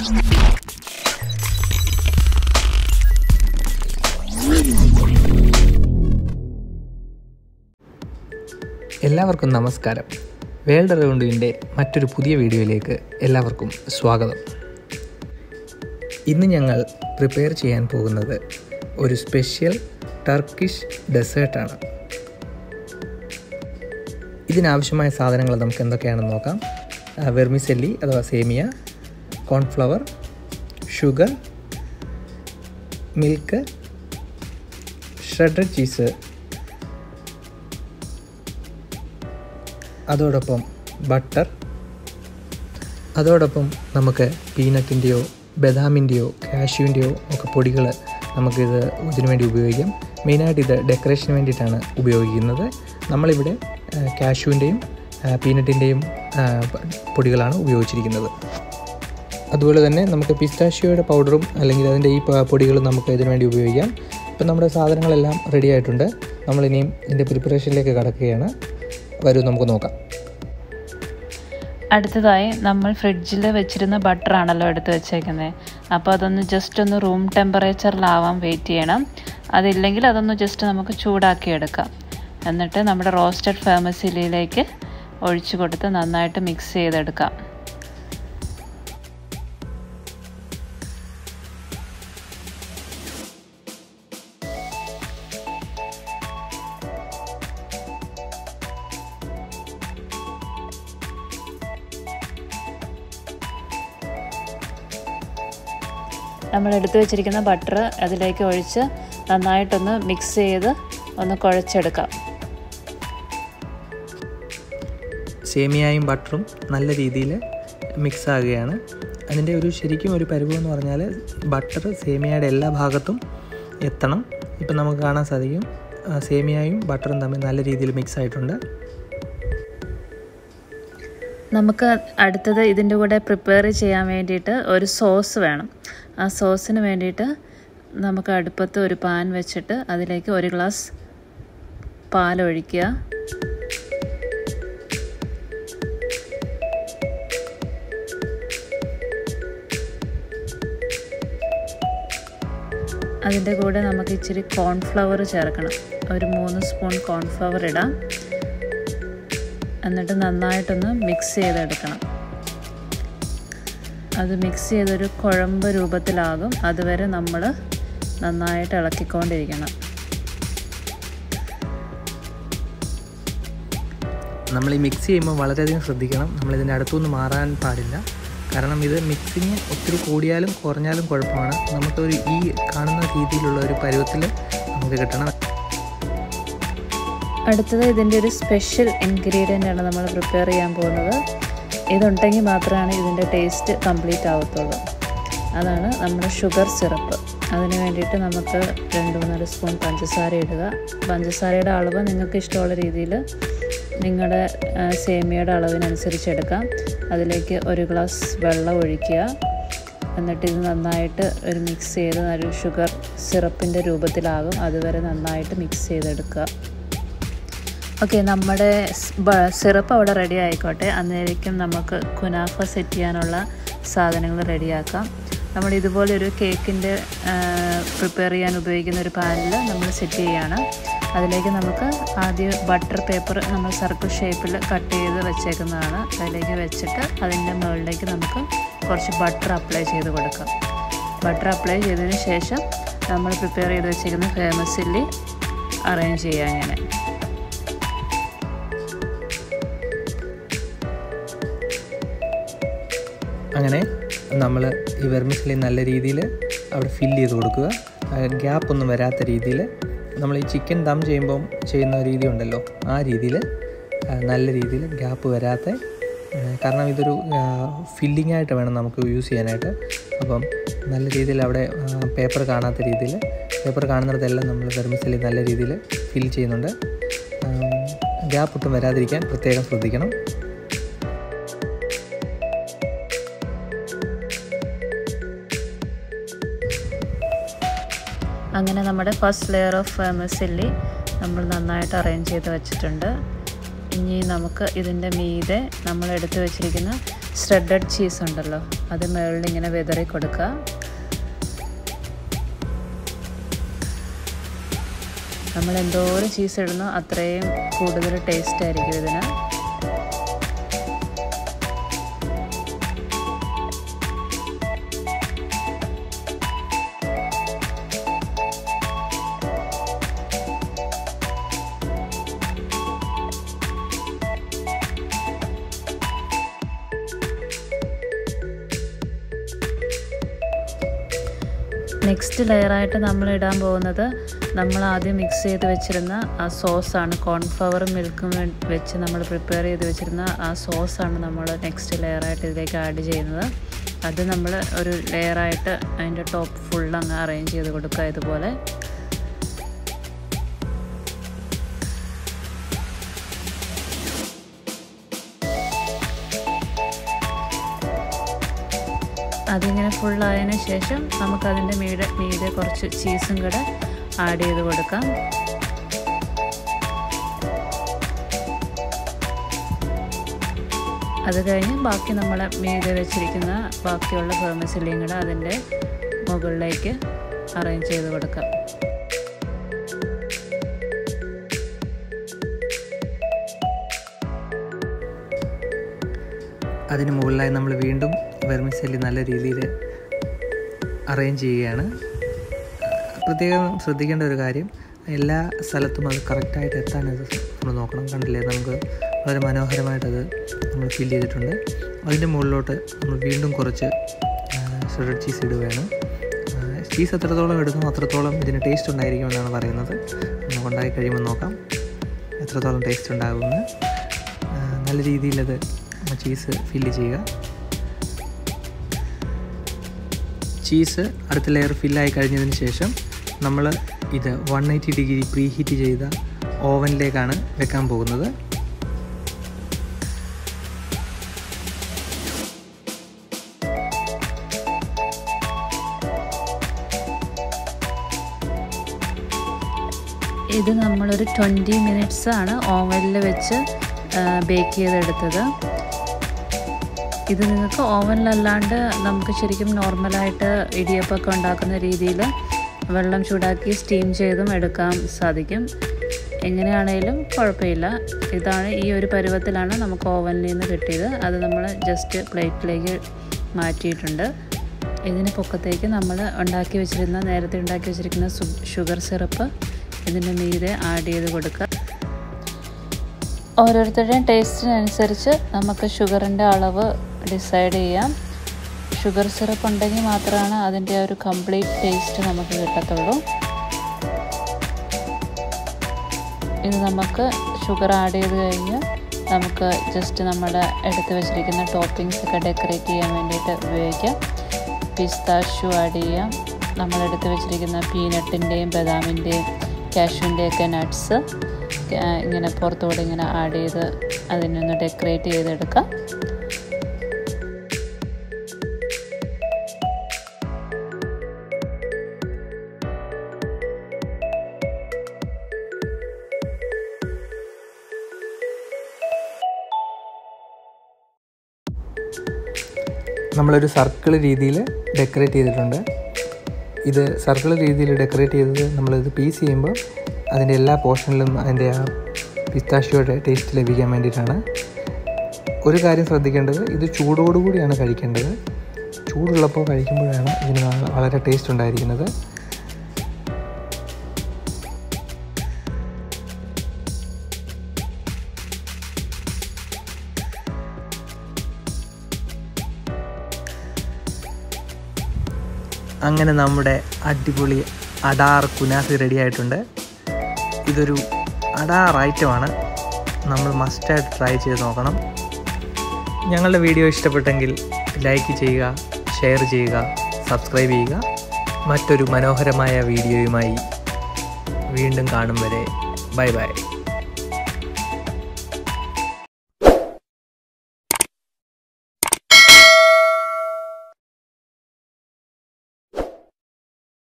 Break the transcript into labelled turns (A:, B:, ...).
A: എല്ലാവർക്കും നമസ്കാരം വേൾഡ് റൗണ്ടിൻ്റെ മറ്റൊരു പുതിയ വീഡിയോയിലേക്ക് എല്ലാവർക്കും സ്വാഗതം ഇന്ന് ഞങ്ങൾ പ്രിപ്പയർ ചെയ്യാൻ പോകുന്നത് ഒരു സ്പെഷ്യൽ ടർക്കിഷ് ഡെസേർട്ടാണ് ഇതിനാവശ്യമായ സാധനങ്ങൾ നമുക്ക് എന്തൊക്കെയാണെന്ന് നോക്കാം വെർമിസെല്ലി അഥവാ സേമിയ cornflour sugar milk shredded cheese അതോടൊപ്പം ബട്ടർ അതോടൊപ്പം നമുക്ക് പീനട്ടിൻ്റെയോ ബദാമിൻ്റെയോ കാഷ്യൂവിൻ്റെയോ ഒക്കെ പൊടികൾ നമുക്കിത് ഇതിനു വേണ്ടി ഉപയോഗിക്കാം മെയിനായിട്ട് ഇത് ഡെക്കറേഷന് വേണ്ടിയിട്ടാണ് ഉപയോഗിക്കുന്നത് നമ്മളിവിടെ കാഷ്യൂവിൻ്റെയും പീനട്ടിൻ്റെയും പൊടികളാണ് ഉപയോഗിച്ചിരിക്കുന്നത് അതുപോലെ തന്നെ നമുക്ക് പിസ്താഷ്യോയുടെ പൗഡറും അല്ലെങ്കിൽ അതിൻ്റെ ഈ പൊടികളും നമുക്ക് ഇതിനു വേണ്ടി ഉപയോഗിക്കാം ഇപ്പം നമ്മുടെ സാധനങ്ങളെല്ലാം റെഡി ആയിട്ടുണ്ട് നമ്മളിനിയും ഇതിൻ്റെ പ്രിപ്പറേഷനിലേക്ക് കടക്കുകയാണ് വരൂ നമുക്ക് നോക്കാം
B: അടുത്തതായി നമ്മൾ ഫ്രിഡ്ജിൽ വെച്ചിരുന്ന ബട്ടറാണല്ലോ എടുത്ത് വെച്ചേക്കുന്നത് അപ്പോൾ അതൊന്ന് ജസ്റ്റ് ഒന്ന് റൂം ടെമ്പറേച്ചറിലാവാൻ വെയിറ്റ് ചെയ്യണം അതില്ലെങ്കിൽ അതൊന്ന് ജസ്റ്റ് നമുക്ക് ചൂടാക്കി എടുക്കാം എന്നിട്ട് നമ്മുടെ റോസ്റ്റഡ് ഫേമസിലിയിലേക്ക് ഒഴിച്ചു കൊടുത്ത് നന്നായിട്ട് മിക്സ് ചെയ്തെടുക്കാം നമ്മൾ എടുത്തു വെച്ചിരിക്കുന്ന ബട്ടർ അതിലേക്ക് ഒഴിച്ച് നന്നായിട്ടൊന്ന് മിക്സ് ചെയ്ത് ഒന്ന് കുഴച്ചെടുക്കാം
A: സേമിയയും ബട്ടറും നല്ല രീതിയിൽ മിക്സ് ആകുകയാണ് അതിൻ്റെ ഒരു ശരിക്കും ഒരു പരുവം എന്ന് പറഞ്ഞാൽ ബട്ടർ സേമിയയുടെ എല്ലാ ഭാഗത്തും എത്തണം ഇപ്പം നമുക്ക് കാണാൻ സാധിക്കും സേമിയയും ബട്ടറും തമ്മിൽ നല്ല രീതിയിൽ മിക്സ് ആയിട്ടുണ്ട്
B: നമുക്ക് അടുത്തത് ഇതിൻ്റെ കൂടെ പ്രിപ്പയർ ചെയ്യാൻ വേണ്ടിയിട്ട് ഒരു സോസ് വേണം ആ സോസിന് വേണ്ടിയിട്ട് നമുക്ക് അടുപ്പത്ത് ഒരു പാൻ വെച്ചിട്ട് അതിലേക്ക് ഒരു ഗ്ലാസ് പാലൊഴിക്കുക അതിൻ്റെ കൂടെ നമുക്ക് ഇച്ചിരി കോൺഫ്ലവർ ചേർക്കണം ഒരു മൂന്ന് സ്പൂൺ കോൺഫ്ലവർ ഇടാം എന്നിട്ട് നന്നായിട്ടൊന്ന് മിക്സ് ചെയ്തെടുക്കണം അത് മിക്സ് ചെയ്തൊരു കുഴമ്പ് രൂപത്തിലാകും അതുവരെ നമ്മൾ നന്നായിട്ട് ഇളക്കിക്കൊണ്ടിരിക്കണം
A: നമ്മൾ ഈ മിക്സ് ചെയ്യുമ്പോൾ വളരെയധികം ശ്രദ്ധിക്കണം നമ്മളിതിൻ്റെ അടുത്തുനിന്ന് മാറാൻ പാടില്ല കാരണം ഇത് മിക്സിങ് ഒത്തിരി കൂടിയാലും കുറഞ്ഞാലും കുഴപ്പമാണ് നമുക്കൊരു ഈ കാണുന്ന രീതിയിലുള്ള ഒരു പരുവത്തിൽ നമുക്ക് കിട്ടണം
B: അടുത്തത് ഇതിൻ്റെ ഒരു സ്പെഷ്യൽ ഇൻഗ്രീഡിയൻ്റ് ആണ് നമ്മൾ പ്രിപ്പയർ ചെയ്യാൻ പോകുന്നത് ഇതുണ്ടെങ്കിൽ മാത്രമാണ് ഇതിൻ്റെ ടേസ്റ്റ് കംപ്ലീറ്റ് ആവത്തുള്ളൂ അതാണ് നമ്മുടെ ഷുഗർ സിറപ്പ് അതിന് വേണ്ടിയിട്ട് നമുക്ക് രണ്ട് മൂന്നര സ്പൂൺ പഞ്ചസാര ഇടുക പഞ്ചസാരയുടെ അളവ് നിങ്ങൾക്ക് ഇഷ്ടമുള്ള രീതിയിൽ നിങ്ങളുടെ സേമിയയുടെ അളവിനനുസരിച്ച് എടുക്കാം അതിലേക്ക് ഒരു ഗ്ലാസ് വെള്ളം ഒഴിക്കുക എന്നിട്ട് ഇത് നന്നായിട്ട് ഒരു മിക്സ് ചെയ്ത് ഒരു ഷുഗർ സിറപ്പിൻ്റെ രൂപത്തിലാകും അതുവരെ നന്നായിട്ട് മിക്സ് ചെയ്തെടുക്കുക ഓക്കെ നമ്മുടെ സിറപ്പ് അവിടെ റെഡി ആയിക്കോട്ടെ അന്നേരേക്കും നമുക്ക് കുനാഫ സെറ്റ് ചെയ്യാനുള്ള സാധനങ്ങൾ റെഡിയാക്കാം നമ്മൾ ഇതുപോലെ ഒരു കേക്കിൻ്റെ പ്രിപ്പയർ ചെയ്യാൻ ഉപയോഗിക്കുന്ന ഒരു പാനിൽ നമ്മൾ സെറ്റ് ചെയ്യുകയാണ് അതിലേക്ക് നമുക്ക് ആദ്യം ബട്ടർ പേപ്പർ നമ്മൾ സർക്കിൾ ഷേപ്പിൽ കട്ട് ചെയ്ത് വെച്ചേക്കുന്നതാണ് അതിലേക്ക് വെച്ചിട്ട് അതിൻ്റെ മുകളിലേക്ക് നമുക്ക് കുറച്ച് ബട്ടർ അപ്ലൈ ചെയ്ത് കൊടുക്കാം ബട്ടർ അപ്ലൈ ചെയ്തതിന് ശേഷം നമ്മൾ പ്രിപ്പയർ ചെയ്ത് വെച്ചേക്കുന്ന ഫേമസില്ലി അറേഞ്ച് ചെയ്യുക അങ്ങനെ
A: അങ്ങനെ നമ്മൾ ഈ വെർമിസിലി നല്ല രീതിയിൽ അവിടെ ഫില്ല് ചെയ്ത് കൊടുക്കുക ഗ്യാപ്പ് ഒന്നും വരാത്ത രീതിയിൽ നമ്മൾ ഈ ചിക്കൻ ദം ചെയ്യുമ്പം ചെയ്യുന്ന രീതി ഉണ്ടല്ലോ ആ രീതിയിൽ നല്ല രീതിയിൽ ഗ്യാപ്പ് വരാത്ത കാരണം ഇതൊരു ഫില്ലിംഗ് ആയിട്ട് വേണം നമുക്ക് യൂസ് ചെയ്യാനായിട്ട് അപ്പം നല്ല രീതിയിൽ അവിടെ പേപ്പർ കാണാത്ത രീതിയിൽ പേപ്പർ കാണുന്നിടത്തെല്ലാം നമ്മൾ വെർമിസിലി നല്ല രീതിയിൽ ഫിൽ ചെയ്യുന്നുണ്ട് ഗ്യാപ്പ് ഒട്ടും വരാതിരിക്കാൻ പ്രത്യേകം ശ്രദ്ധിക്കണം
B: അങ്ങനെ നമ്മുടെ ഫസ്റ്റ് ലെയർ ഓഫ് മെസ്സില്ലി നമ്മൾ നന്നായിട്ട് അറേഞ്ച് ചെയ്ത് വെച്ചിട്ടുണ്ട് ഇനി നമുക്ക് ഇതിൻ്റെ മീതെ നമ്മൾ എടുത്തു വെച്ചിരിക്കുന്ന ഷ്രെഡഡ് ചീസ് ഉണ്ടല്ലോ അത് മുകളിൽ ഇങ്ങനെ വിതറി കൊടുക്കുക നമ്മൾ എന്തോരം ചീസ് ഇടുന്നോ അത്രയും കൂടുതൽ ടേസ്റ്റ് ആയിരിക്കും ഇതിന് നെക്സ്റ്റ് ലെയറായിട്ട് നമ്മൾ ഇടാൻ പോകുന്നത് നമ്മൾ ആദ്യം മിക്സ് ചെയ്ത് വെച്ചിരുന്ന ആ സോസാണ് കോൺഫ്ലവറും മിൽക്കും വെച്ച് നമ്മൾ പ്രിപ്പയർ ചെയ്ത് വെച്ചിരുന്ന ആ സോസാണ് നമ്മൾ നെക്സ്റ്റ് ലെയറായിട്ട് ഇതിലേക്ക് ആഡ് ചെയ്യുന്നത് അത് നമ്മൾ ഒരു ലെയറായിട്ട് അതിൻ്റെ ടോപ്പ് ഫുൾ അങ്ങ് അറേഞ്ച് ചെയ്ത് കൊടുക്കുക ഇതുപോലെ അതിങ്ങനെ ഫുള്ളായതിനു ശേഷം നമുക്കതിൻ്റെ മീതെ മീതെ കുറച്ച് ചീസും കൂടെ ആഡ് ചെയ്ത് കൊടുക്കാം അത് കഴിഞ്ഞ് ബാക്കി നമ്മൾ മീതെ വെച്ചിരിക്കുന്ന ബാക്കിയുള്ള ഫെർമസിലിയും കൂടെ അതിൻ്റെ മുകളിലേക്ക് അറേഞ്ച് ചെയ്ത് കൊടുക്കാം
A: അതിന് മുകളിലായി നമ്മൾ വീണ്ടും വെർമിസെല്ലി നല്ല രീതിയിൽ അറേഞ്ച് ചെയ്യുകയാണ് പ്രത്യേകം ശ്രദ്ധിക്കേണ്ട ഒരു കാര്യം എല്ലാ സ്ഥലത്തും അത് കറക്റ്റായിട്ട് എത്താൻ അത് നമ്മൾ നോക്കണം കണ്ടില്ലേ നമുക്ക് വളരെ മനോഹരമായിട്ടത് നമ്മൾ ഫിൽ ചെയ്തിട്ടുണ്ട് അതിൻ്റെ മുകളിലോട്ട് നമ്മൾ വീണ്ടും കുറച്ച് ഷ്രെഡഡ് ചീസ് ഇടുകയാണ് ചീസ് എത്രത്തോളം ഇടുന്നു അത്രത്തോളം ഇതിന് ടേസ്റ്റ് ഉണ്ടായിരിക്കുമെന്നാണ് പറയുന്നത് നമുക്ക് ഉണ്ടാക്കി കഴിയുമ്പോൾ നോക്കാം എത്രത്തോളം ടേസ്റ്റ് ഉണ്ടാകുമെന്ന് നല്ല രീതിയിലത് ചീസ് ഫില്ല് ചെയ്യുക ചീസ് അടുത്ത ലെയർ ഫില്ലായി കഴിഞ്ഞതിന് ശേഷം നമ്മൾ ഇത് one eighty degree pre heat ചെയ്ത ഓവനിലേക്കാണ് വെക്കാൻ പോകുന്നത്
B: ഇത് നമ്മളൊരു ട്വൻറ്റി മിനിറ്റ്സ് ആണ് ഓവനിൽ വെച്ച് ബേക്ക് ചെയ്തെടുത്തത് ഇത് നിങ്ങൾക്ക് ഓവനിലല്ലാണ്ട് നമുക്ക് ശരിക്കും നോർമലായിട്ട് ഇടിയപ്പമൊക്കെ ഉണ്ടാക്കുന്ന രീതിയിൽ വെള്ളം ചൂടാക്കി സ്റ്റീം ചെയ്തും എടുക്കാൻ സാധിക്കും എങ്ങനെയാണേലും കുഴപ്പമില്ല ഇതാണ് ഈ ഒരു പരുവത്തിലാണ് നമുക്ക് ഓവനിൽ നിന്ന് കിട്ടിയത് അത് നമ്മൾ ജസ്റ്റ് പ്ലേറ്റിലേക്ക് മാറ്റിയിട്ടുണ്ട് ഇതിന് പൊക്കത്തേക്ക് നമ്മൾ ഉണ്ടാക്കി വെച്ചിരുന്ന നേരത്തെ ഉണ്ടാക്കി വെച്ചിരിക്കുന്ന ഷുഗർ സിറപ്പ് ഇതിൻ്റെ മീതെ ആഡ് ചെയ്ത് കൊടുക്കുക ഓരോരുത്തരുടെയും ടേസ്റ്റിനനുസരിച്ച് നമുക്ക് ഷുഗറിൻ്റെ അളവ് ഡിസൈഡ് ചെയ്യാം ഷുഗർ സിറപ്പ് ഉണ്ടെങ്കിൽ മാത്രമാണ് അതിൻ്റെ ഒരു കംപ്ലീറ്റ് ടേസ്റ്റ് നമുക്ക് കിട്ടത്തുള്ളൂ ഇത് നമുക്ക് ഷുഗർ ആഡ് ചെയ്ത് കഴിഞ്ഞ് നമുക്ക് ജസ്റ്റ് നമ്മൾ എടുത്ത് വെച്ചിരിക്കുന്ന ടോപ്പിങ്സ് ഒക്കെ ഡെക്കറേറ്റ് ചെയ്യാൻ വേണ്ടിയിട്ട് ഉപയോഗിക്കാം പിസ്താഷ്യൂ ആഡ് ചെയ്യാം നമ്മൾ എടുത്ത് വെച്ചിരിക്കുന്ന പീനട്ടിൻ്റെയും ബദാമിൻ്റെയും കാഷ്യൂൻ്റെയൊക്കെ നട്ട്സ് ഇങ്ങനെ പുറത്തുകൂടെ ഇങ്ങനെ ആഡ് ചെയ്ത് അതിനൊന്ന് ഡെക്കറേറ്റ് ചെയ്തെടുക്കാം
A: നമ്മളൊരു സർക്കിൾ രീതിയിൽ ഡെക്കറേറ്റ് ചെയ്തിട്ടുണ്ട് ഇത് സർക്കിൾ രീതിയിൽ ഡെക്കറേറ്റ് ചെയ്തത് നമ്മളിത് പീസ് ചെയ്യുമ്പോൾ അതിൻ്റെ എല്ലാ പോർഷനിലും അതിൻ്റെ ആ പിസ്താഷ്യോയുടെ ടേസ്റ്റ് ലഭിക്കാൻ വേണ്ടിയിട്ടാണ് ഒരു കാര്യം ശ്രദ്ധിക്കേണ്ടത് ഇത് ചൂടോടുകൂടിയാണ് കഴിക്കേണ്ടത് ചൂടുള്ളപ്പോൾ കഴിക്കുമ്പോഴാണ് ഇതിന് വളരെ ടേസ്റ്റ് ഉണ്ടായിരിക്കുന്നത് അങ്ങനെ നമ്മുടെ അടിപൊളി അടാർ കുനാഫി റെഡി ആയിട്ടുണ്ട് ഇതൊരു അടാർ ഐറ്റമാണ് നമ്മൾ മസ്റ്റായിട്ട് ട്രൈ ചെയ്ത് നോക്കണം ഞങ്ങളുടെ വീഡിയോ ഇഷ്ടപ്പെട്ടെങ്കിൽ ലൈക്ക് ചെയ്യുക ഷെയർ ചെയ്യുക സബ്സ്ക്രൈബ് ചെയ്യുക മറ്റൊരു മനോഹരമായ വീഡിയോയുമായി വീണ്ടും കാണും വരെ ബൈ ബൈ